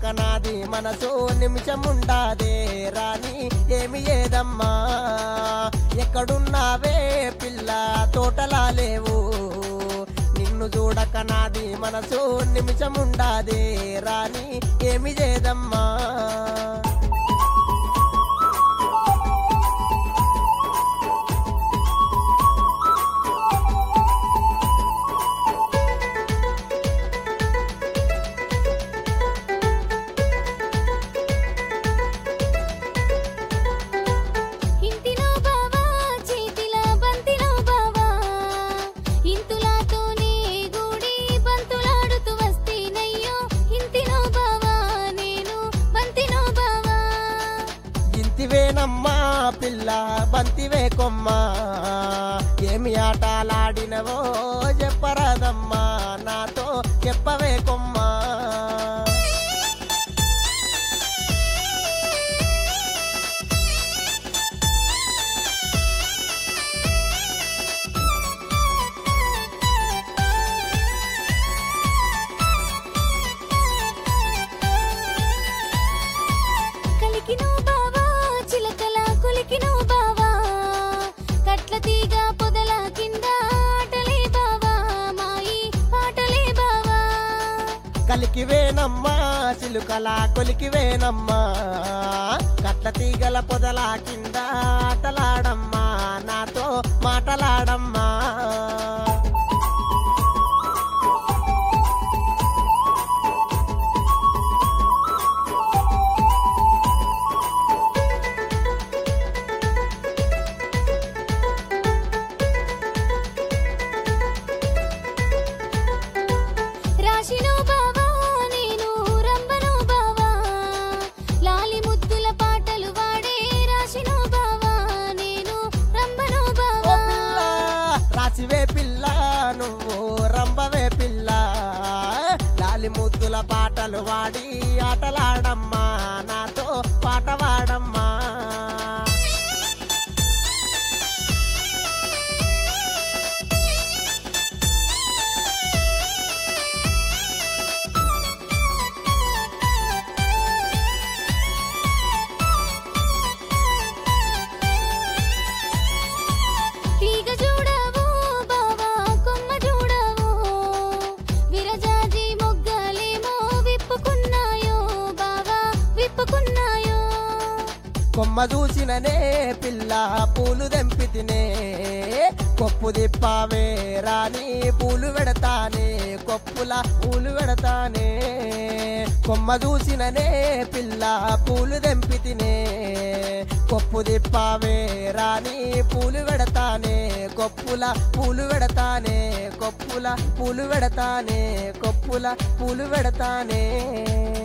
నాది మనసు నిమిషముండాదే రాని ఏమి ఏదమ్మా ఎక్కడున్నావే పిల్ల తోటలా లేవు నిన్ను చూడక నాది మనసు నిమిషముండాదే రాని ఏమి చేదమ్మా ఇంటిలో బావా చేతిలో బంతిలో బావా ఇంతులాతోనే గూడి బంతులాడుతూ వస్తేనయ్యో ఇంటిలో బావా నేను బంతిలో బావా ఇంతివేనమ్మా పిల్ల బంతివే కొమ్మా ఏమి ఆటలాడినవో చెప్పరాదమ్మా నాతో చెప్పవే కొమ్మా కలికినో బావా చిలకల కులికినో బావా కట్ల తీగ పొదల కింద ఆటలే బావా మాయి పాటలే బావా కలికివేనమ్మా చిలుకల కొలికివేనమ్మా కట్ల తీగల పొదల కింద ఆటలాడమ్మా నాతో మాటలాడమ్మా రాశినో బావా నేను రంబనో బావా లాలి ముద్దుల పాటలు వాడే రాశినో బావా నేను రంబనో ఓ బావా పిల్ల రాసివే పిల్ల నువ్వు రంబవే పిల్ల లాలి ముద్దుల పాటలు వాడి ఆటలాడమ్మా నాతో పాట వాడమ్మా తీగ చూడవో బావా కొమ్మ చూడవో విరజాజి మొగ్గలేమో విప్పుకున్నాయో బావా విప్పుకున్నాయో కొమ్మ చూసిననే పిల్ల పూలు దెంపితినే కొప్పు దిప్పావే రాని పూలు పెడతానే కొప్పుల పూలు పెడతానే కొమ్మ చూసిననే పిల్ల పూలు దెంపితినే కొప్పు దిప్పావే రాని పూలు పెడతానే కొప్పుల పూలు పెడతానే కొప్పుల పూలు పెడతానే కొప్పుల పూలు పెడతానే